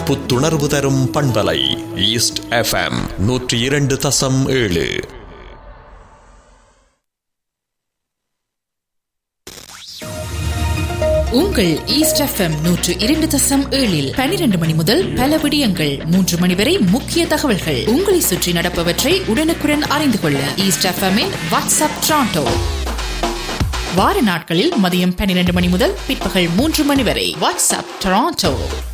புத்துணர்வு தரும் பண்பலை ஈஸ்ட் எஃப்எம் நூற்றி இரண்டு தசம் ஏழு உங்கள் ஈஸ்ட் எஃப்எம் நூற்று இரண்டு தசம் ஏழில் பனிரெண்டு மணி முதல் பல விடயங்கள் மூன்று மணி வரை முக்கிய தகவல்கள் உங்களை சுற்றி நடப்பவற்றை உடனுக்குடன் அறிந்து கொள்ள ஈஸ்ட் எஃப்எம்மின் வாட்ஸ்அப் ட்ராண்டோ வார நாட்களில் மதியம் பன்னிரண்டு மணி முதல் பிற்பகல் மூன்று மணி வரை வாட்ஸ்அப் டொராண்டோ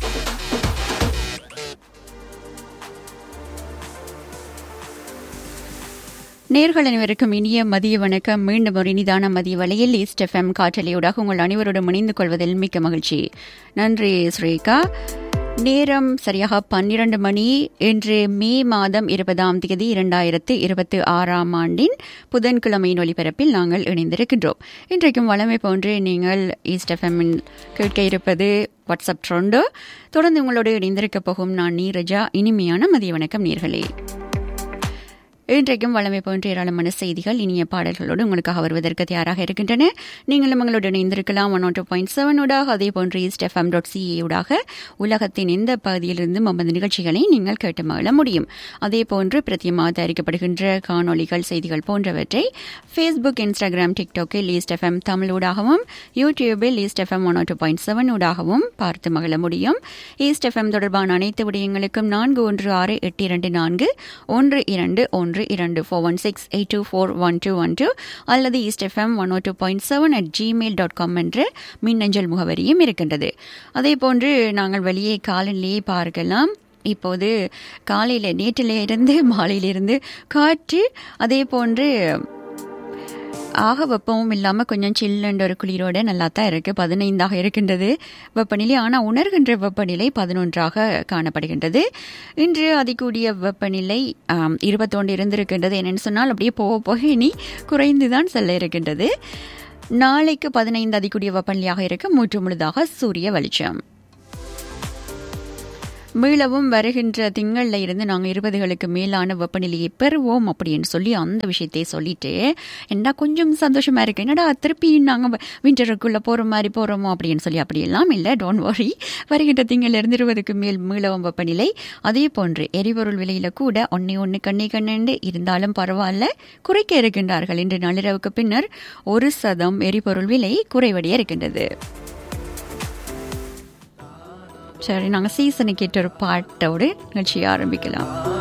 நேர்கள் அனைவருக்கும் இனிய மதிய வணக்கம் மீண்டும் ஒரு இனிதான மதிய வலையில் ஈஸ்ட் எஃப்எம் காற்றலையூடாக உங்கள் அனைவரோடும் இணைந்து கொள்வதில் மிக்க மகிழ்ச்சி நன்றி ஸ்ரீகா நேரம் சரியாக பன்னிரண்டு மணி இன்று மே மாதம் இருபதாம் தேதி இரண்டாயிரத்து இருபத்தி ஆறாம் ஆண்டின் புதன்கிழமையின் ஒலிபரப்பில் நாங்கள் இணைந்திருக்கின்றோம் இன்றைக்கும் வளமை போன்று நீங்கள் ஈஸ்ட் எஃப்எம்மில் கேட்க இருப்பது வாட்ஸ்அப் ட்ரெண்டு தொடர்ந்து உங்களோடு இணைந்திருக்க போகும் நான் நீரஜா இனிமையான மதிய வணக்கம் நேர்களே இன்றைக்கும் வளமை போன்ற ஏராளமான செய்திகள் இனிய பாடல்களோடு உங்களுக்காக வருவதற்கு தயாராக இருக்கின்றன நீங்களும் எங்களோடு இணைந்திருக்கலாம் ஒன் டூ பாயிண்ட் செவன் ஊடாக அதே போன்று ஈஸ்ட் எஃப்எம் டாட் சிஏ ஊடாக உலகத்தின் எந்த பகுதியிலிருந்து நமது நிகழ்ச்சிகளை நீங்கள் கேட்டு மகிழ முடியும் அதே போன்று பிரத்தியமாக தயாரிக்கப்படுகின்ற காணொலிகள் செய்திகள் போன்றவற்றை ஃபேஸ்புக் இன்ஸ்டாகிராம் டிக்டாக்கில் ஈஸ்ட் எஃப்எம் தமிழ் ஊடாகவும் யூடியூபில் East FM one two point seven ஊடாகவும் பார்த்து மகிழ முடியும் ஈஸ்ட் எஃப்எம் தொடர்பான அனைத்து விடயங்களுக்கும் நான்கு ஒன்று ஆறு எட்டு இரண்டு நான்கு ஒன்று இரண்டு ஒன்று ஒன்று இரண்டு four one six eight two four one two one two அல்லது East FM one O two point seven at Gmail dot com என்ற மின்னஞ்சல் முகவரியும் இருக்கின்றது அதே போன்று நாங்கள் வெளியே காலநிலையை பார்க்கலாம் இப்போது காலையில் நேற்றிலிருந்து மாலையிலிருந்து காற்று அதே போன்று ஆக வெப்பமும் இல்லாமல் கொஞ்சம் சில்லுன்ற ஒரு குளிரோட நல்லா தான் இருக்குது பதினைந்தாக இருக்கின்றது வெப்பநிலை ஆனால் உணர்கின்ற வெப்பநிலை பதினொன்றாக காணப்படுகின்றது இன்று அதிகூடிய வெப்பநிலை இருபத்தொன்று இருந்திருக்கின்றது என்னென்னு சொன்னால் அப்படியே போக போக இனி குறைந்து தான் செல்ல இருக்கின்றது நாளைக்கு பதினைந்து அதிகூடிய வெப்பநிலையாக இருக்க மூன்று முழுதாக சூரிய வெளிச்சம் மீளவும் வருகின்ற திங்களில் இருந்து நாங்கள் இருபதுகளுக்கு மேலான வெப்பநிலையை பெறுவோம் அப்படின்னு சொல்லி அந்த விஷயத்தை சொல்லிட்டு என்ன கொஞ்சம் சந்தோஷமா இருக்கு என்னடா திருப்பி நாங்கள் விண்டருக்குள்ளே போகிற மாதிரி போகிறோமோ அப்படின்னு சொல்லி அப்படியெல்லாம் இல்லை டோன்ட் வரி வருகின்ற திங்கள் இருந்து இருபதுக்கு மேல் மீளவும் வெப்பநிலை அதே போன்று எரிபொருள் விலையில் கூட ஒன்னே ஒன்று கண்ணே கண்ணு இருந்தாலும் பரவாயில்ல குறைக்க இருக்கின்றார்கள் இன்று நள்ளிரவுக்கு பின்னர் ஒரு சதம் எரிபொருள் விலை குறைவடைய இருக்கின்றது சரி நாங்கள் சீசனுக்கு ஏற்ற ஒரு பாட்டோடு நிகழ்ச்சியை ஆரம்பிக்கலாம்